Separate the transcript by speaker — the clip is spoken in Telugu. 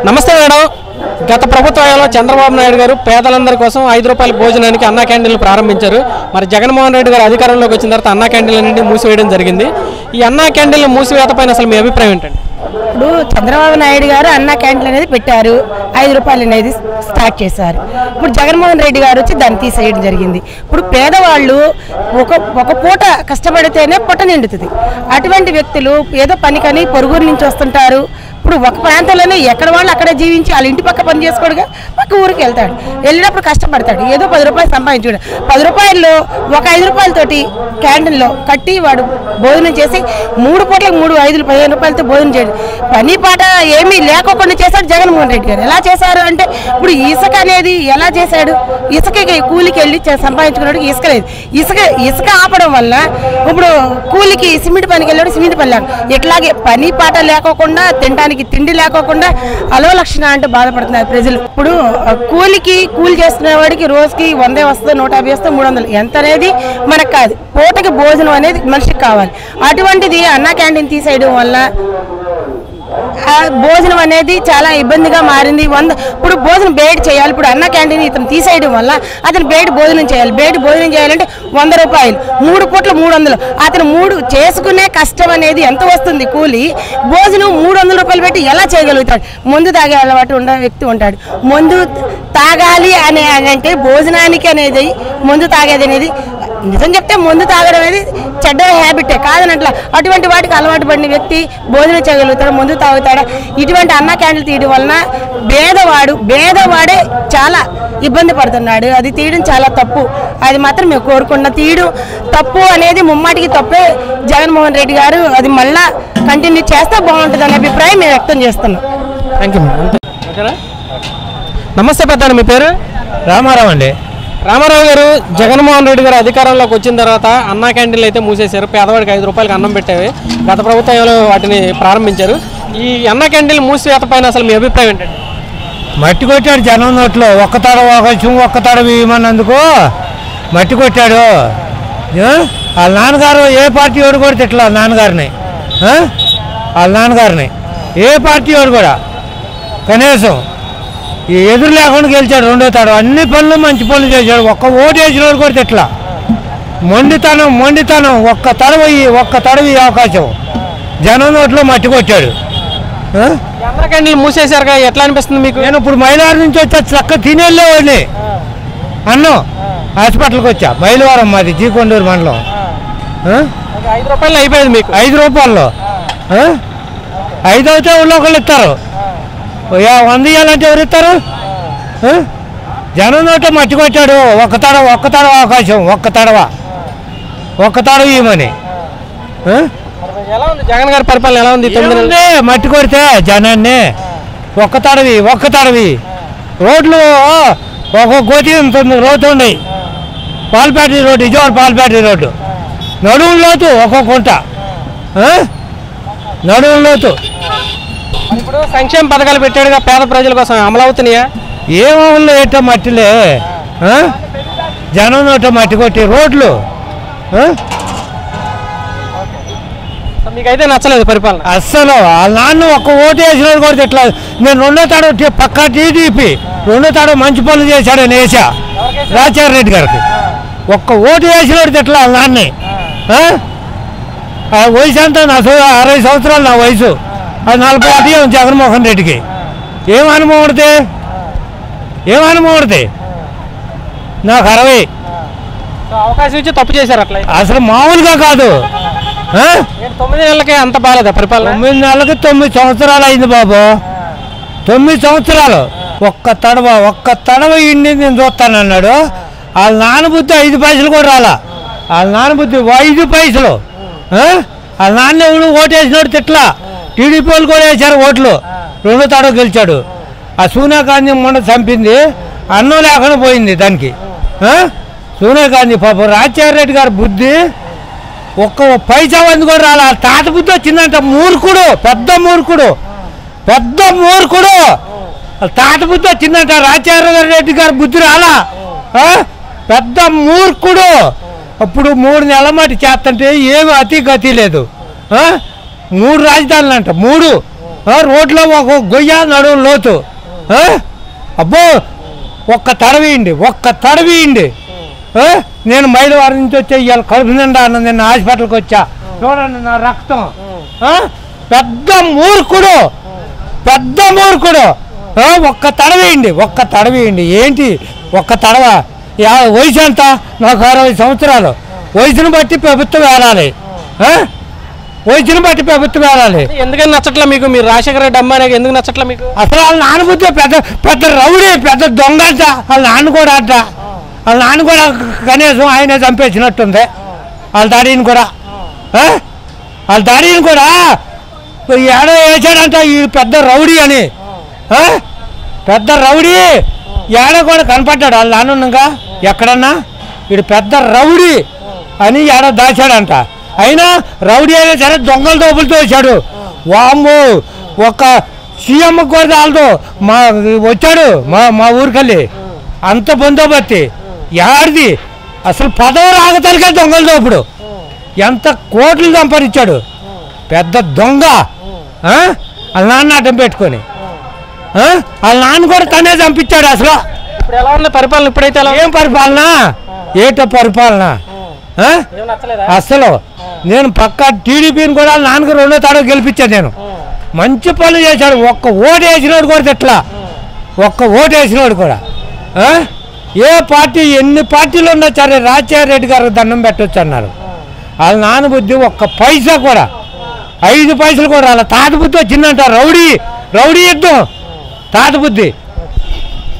Speaker 1: నమస్తే మేడం గత ప్రభుత్వంలో చంద్రబాబు నాయుడు గారు పేదలందరి కోసం ఐదు రూపాయల భోజనానికి అన్నా క్యాంటీన్లు ప్రారంభించారు మరి జగన్మోహన్ రెడ్డి గారు అధికారంలోకి వచ్చిన తర్వాత అన్నా క్యాంటీన్లన్నింటినీ మూసివేయడం జరిగింది ఈ అన్నా క్యాంటీన్ల మూసివేత పైన అసలు మీ అభిప్రాయం ఏంటండి
Speaker 2: ఇప్పుడు చంద్రబాబు నాయుడు గారు అన్న క్యాంటీన్ అనేది పెట్టారు ఐదు రూపాయలు అనేది స్టార్ట్ చేశారు ఇప్పుడు జగన్మోహన్ రెడ్డి గారు వచ్చి దాన్ని తీసేయడం జరిగింది ఇప్పుడు పేదవాళ్ళు ఒక ఒక పూట కష్టపడితేనే పొట్ట నిండుతుంది అటువంటి వ్యక్తులు ఏదో పనికని పొరుగురు నుంచి వస్తుంటారు ఇప్పుడు ఒక ప్రాంతంలోనే ఎక్కడ వాళ్ళు అక్కడే జీవించి వాళ్ళ ఇంటి పక్క పని చేసుకోడుగా పక్క ఊరికి వెళ్తాడు వెళ్ళినప్పుడు కష్టపడతాడు ఏదో పది రూపాయలు సంపాదించుడు పది రూపాయల్లో ఒక ఐదు రూపాయలతోటి క్యాంటీన్లో కట్టి వాడు భోజనం చేసి మూడు పూటలకు మూడు ఐదు పదిహేను రూపాయలతో భోజనం చేయడు పని పాట ఏమీ లేకోకుండా చేశాడు జగన్మోహన్ రెడ్డి గారు ఎలా చేశారు అంటే ఇప్పుడు ఇసుక అనేది ఎలా చేశాడు ఇసుక కూలికి వెళ్ళి చే- సంపాదించుకున్నాడు ఇసుక లేదు ఇసుక ఇసుక ఆపడం వల్ల ఇప్పుడు కూలికి సిమెంట్ పనికి వెళ్ళాడు సిమెంట్ పని లేడు ఇట్లాగే పని పాట లేకోకుండా తినడానికి తిండి లేకోకుండా అలో లక్షణ అంటే బాధపడుతున్నారు ప్రజలు ఇప్పుడు ఆ, కూలికి కూలి చేస్తున్న వాడికి రోజుకి వందే వస్తుంది నూట యాభై వస్తుంది మూడు వందలు ఎంత అనేది మనకు కాదు పూటకి భోజనం అనేది మనిషికి కావాలి అటువంటిది అన్నా క్యాంటీన్ తీసేయడం వల్ల ఆ భోజనం అనేది చాలా ఇబ్బందిగా మారింది వంద ఇప్పుడు భోజనం బయట చేయాలి ఇప్పుడు అన్న క్యాంటీన్ ఇతను తీసేయడం వల్ల అతను బయట భోజనం చేయాలి బయట భోజనం చేయాలంటే వంద రూపాయలు మూడు పూట్ల మూడు వందలు అతను మూడు చేసుకునే కష్టం అనేది ఎంత వస్తుంది కూలి భోజనం మూడు వందల రూపాయలు పెట్టి ఎలా చేయగలుగుతాడు మందు తాగే అలవాటు ఉన్న వ్యక్తి ఉంటాడు మందు తాగాలి అనే అంటే భోజనానికి అనేది మందు తాగేది అనేది నిజం చెప్తే మందు తాగడం అనేది చెడ్డ హ్యాబిటే కాదనట్ల అటువంటి వాటికి అలవాటు పడిన వ్యక్తి భోజనం చేయగలుగుతాడు మందు తాగుతాడా ఇటువంటి అన్న క్యాండిల్ తీయడం వలన భేదవాడు భేదవాడే చాలా ఇబ్బంది పడుతున్నాడు అది తీయడం చాలా తప్పు అది మాత్రం మేము కోరుకున్న తీయడం తప్పు అనేది ముమ్మాటికి తప్పే జగన్మోహన్ రెడ్డి గారు అది మళ్ళా కంటిన్యూ చేస్తే బాగుంటుంది అనే అభిప్రాయం మేము వ్యక్తం చేస్తున్నాం
Speaker 1: థ్యాంక్ యూ మేడం అంతే ఓకేనా నమస్తే పెద్ద మీ పేరు
Speaker 3: రామారావు అండి
Speaker 1: రామారావు గారు జగన్మోహన్ రెడ్డి గారు అధికారంలోకి వచ్చిన తర్వాత అన్నా క్యాంటీన్లు అయితే మూసేశారు పేదవాడికి ఐదు రూపాయలకి అన్నం పెట్టేవి గత ప్రభుత్వంలో వాటిని ప్రారంభించారు ఈ అన్న క్యాంటీన్లు మూసివేత పైన అసలు మీ అభిప్రాయం ఏంటండి
Speaker 3: మట్టి కొట్టాడు జనం నోట్లో ఒక్క తడ ఒక చెంగు ఒక్క తడ ఇవ్వమన్నందుకు మట్టి కొట్టాడు ఏ? వాళ్ళ నాన్నగారు ఏ పార్టీ వాడు కూడా తిట్లా వాళ్ళ నాన్నగారిని ఆ? వాళ్ళ నాన్నగారిని ఏ పార్టీ వాడు కూడా కనీసం ఈ ఎదురు లేకుండా గెలిచాడు రెండో తాడు అన్ని పనులు మంచి పనులు చేశాడు ఒక్క ఓటు వేసిన వాడు కూడా తిట్లా మొండితనం మొండితనం ఒక్క తడవ ఇయ్యి, ఒక్క తడవ ఈ అవకాశం జనం నోట్లో మట్టి కొట్టాడు ఆ?
Speaker 1: ఈ అన్న క్యాంటీన్లు మూసేశారు కదా ఎట్లా అనిపిస్తుంది మీకు
Speaker 3: నేను ఇప్పుడు మైలవరం నుంచి వచ్చా చక్క తినేళ్ళేవాడిని అన్నం హాస్పిటల్కి వచ్చా మైలవరం మాది జీకొండూరు మండలం ఆ?
Speaker 1: ఒక ఐదు రూపాయలు అయిపోయింది మీకు
Speaker 3: ఐదు రూపాయల్లో ఆ? ఐదు అయితే ఊళ్ళో ఒకళ్ళు ఇస్తారు ఓ యా- వంద ఇవ్వాలంటే ఎవరు ఇస్తారు ఆ? జనం నోట మట్టి కొట్టాడు ఒక్క తడవ ఒక్క తడవ అవకాశం ఒక్క తడవ ఒక్క తడవ ఇవ్వమని ఆ?
Speaker 1: మరి ఎలా ఉంది జగన్ గారి పరిపాలన ఎలా ఉంది ఈ తొమ్మిది నెలలు?
Speaker 3: ఏముంది మట్టి కొడితే జనాన్ని ఒక్క తడవి ఒక్క తడవి రోడ్లు ఒక కోటి ఉంటుంది రోడ్డు ఉన్నాయి పాల్పేటరీ రోడ్డు విజయవాడ పాల్పేటరీ రోడ్డు నడుము లోతు ఒక్కొక్క కుంట ఆ? నడుము లోతు
Speaker 1: మరి ఇప్పుడు సంక్షేమ పథకాలు పెట్టాడుగా పేద ప్రజల కోసం అమలు అవుతున్నాయా
Speaker 3: ఏమవుల్లో ఏటో మట్టిలే ఆ? జనం నోట మట్టి కొట్టి రోడ్లు ఆ?
Speaker 1: సో మీకైతే నచ్చలేదు పరిపాలన
Speaker 3: అస్సలు వాళ్ళ నాన్న ఒక్క ఓటు వేసినాడు కూడా ఇట్లా నేను రెండో తాడు టీ- పక్కా టీడీపీ రెండో తాడు మంచి పనులు చేశాడని వేసా రాజశేఖర రెడ్డి గారికి ఒక్క ఓటు వేసినాడు ఇట్లా వాళ్ళ నాన్నే ఆ? ఆ వయసు అంతా నా సో- అరవై సంవత్సరాలు నా వయసు అది నలభై ఒకటి ఉంది జగన్మోహన్ రెడ్డికి ఏం అనుభవం ఉడితే ఏం అనుభవం ఉడితే నాకు అరవై
Speaker 1: సో అవకాశం ఇచ్చి తప్పు చేశారు అట్లా అయితే.
Speaker 3: అసలు మామూలుగా కాదు ఆ?
Speaker 1: ఏంటి తొమ్మిది నెలలకే అంత బాగాలేదా పరిపాలన
Speaker 3: తొమ్మిది నెలలకి తొమ్మిది సంవత్సరాలు అయింది బాబు తొమ్మిది సంవత్సరాలు ఒక్క తడవ ఒక్క తడవ ఇండి నేను చూస్తానన్నాడు వాళ్ళ నాన్న బుద్ధి ఐదు పైసలు కూడా రాలా వాళ్ళ నాన్న బుద్ధి ఐదు పైసలు ఆ? వాళ్ళ నాన్న ఎవడు ఓటేసినాడు తిట్లా టీడీపీ వాళ్ళు కూడా వేశారు ఓట్లు రెండో తడవ గెలిచాడు ఆ సోనియా గాంధీ మొన్న చంపింది అన్నం లేకుండా పోయింది దానికి ఆ? సోనియా గాంధీ పాపం రాజశేఖర రెడ్డి గారి బుద్ధి ఒక్క పైసా మంది కూడా రాలా తాత బుద్ధి వచ్చిందంట మూర్ఖుడు పెద్ద మూర్ఖుడు పెద్ద మూర్ఖుడు తాత బుద్ధి వచ్చిందంట రాజశేఖర రెడ్డి గారి బుద్ధి రాలా ఆ? పెద్ద మూర్ఖుడు అప్పుడు మూడు నెలల మట్టి చేస్తుంటే ఏమి అతి గతి లేదు ఆ? మూడు రాజధానులు అంట మూడు ఆ, రోడ్లో ఒక గొయ్య నడువు లోతు ఆ? అబ్బో ఒక్క తడవేయండి ఒక్క తడవేయండి ఆ? నేను మైలవారి నుంచి వచ్చా ఇవాళ కడుపు నిండా అన్న నిన్న హాస్పిటల్కి వచ్చా చూడండి నా రక్తం ఆ? పెద్ద మూర్ఖుడు పెద్ద మూర్ఖుడు ఆ? ఒక్క తడవేయండి ఒక్క తడవేయండి ఏంటి ఒక్క తడవ యా వయసు ఎంత నాకు అరవై సంవత్సరాలు వయసును బట్టి ప్రభుత్వం వేలాలి ఆ? వయసును బట్టి ప్రభుత్వం వేలాలి
Speaker 1: ఎందుకని నచ్చట్లా మీకు మీరు రాజశేఖర రెడ్డి అమ్మాయి ఎందుకు నచ్చట్లా మీకు
Speaker 3: అసలు వాళ్ళ నాన్నబుద్ధి పెద్ద పెద్ద రౌడీ పెద్ద దొంగ అంట వాళ్ళ నాన్న కూడా అంట వాళ్ళ నాన్న కూడా కనీసం ఆయనే చంపేసినట్టుంది వాళ్ళ డాడీని కూడా ఆ? వాళ్ళ డాడీని కూడా ఏడో వేసాడంట ఈ పెద్ద రౌడీ అని ఆ? పెద్ద రౌడీ ఏడ కూడా కనపడ్డాడు వాళ్ళ నాన్న ఉన్నాగా ఎక్కడన్నా వీడు పెద్ద రౌడీ అని ఏడో దాచాడంట అయినా రౌడీ అయినా సరే దొంగల దోపులతో వచ్చాడు వామ్మో ఒక సీఎం కూడా రాలదు మా వచ్చాడు మా మా ఊరికెళ్ళి అంత బందోబత్తి యాడిది అసలు పదవి రాగతలికే దొంగల దోపుడు ఎంత కోట్లు సంపాదించాడు పెద్ద దొంగ ఆ? వాళ్ళ నాన్న అడ్డం పెట్టుకొని ఆ? వాళ్ళ నాన్న కూడా తనే చంపించాడు అసలు
Speaker 1: ఇప్పుడు ఎలా ఉంది పరిపాలన ఇప్పుడైతే ఎలా ఉంది?
Speaker 3: ఏం పరిపాలన ఏటో పరిపాలన ఆ?
Speaker 1: ఏం నచ్చలేదా
Speaker 3: అసలు నేను పక్క టీడీపీని కూడా వాళ్ళ నాన్నకి రెండో తాడో గెలిపించాను నేను మంచి పనులు చేశాడు ఒక్క ఓటు వేసినోడు కూడా తిట్లా ఒక్క ఓటు వేసినోడు కూడా ఆ? ఏ పార్టీ ఎన్ని పార్టీలు ఉన్నా సరే రాజశేఖర రెడ్డి గారికి దండం పెట్టొచ్చు అన్నారు వాళ్ళ నాన్న బుద్ధి ఒక్క పైసా కూడా ఐదు పైసలు కూడా వాళ్ళ తాత బుద్ధి వచ్చిందంట రౌడీ రౌడీ యుద్ధం తాత బుద్ధి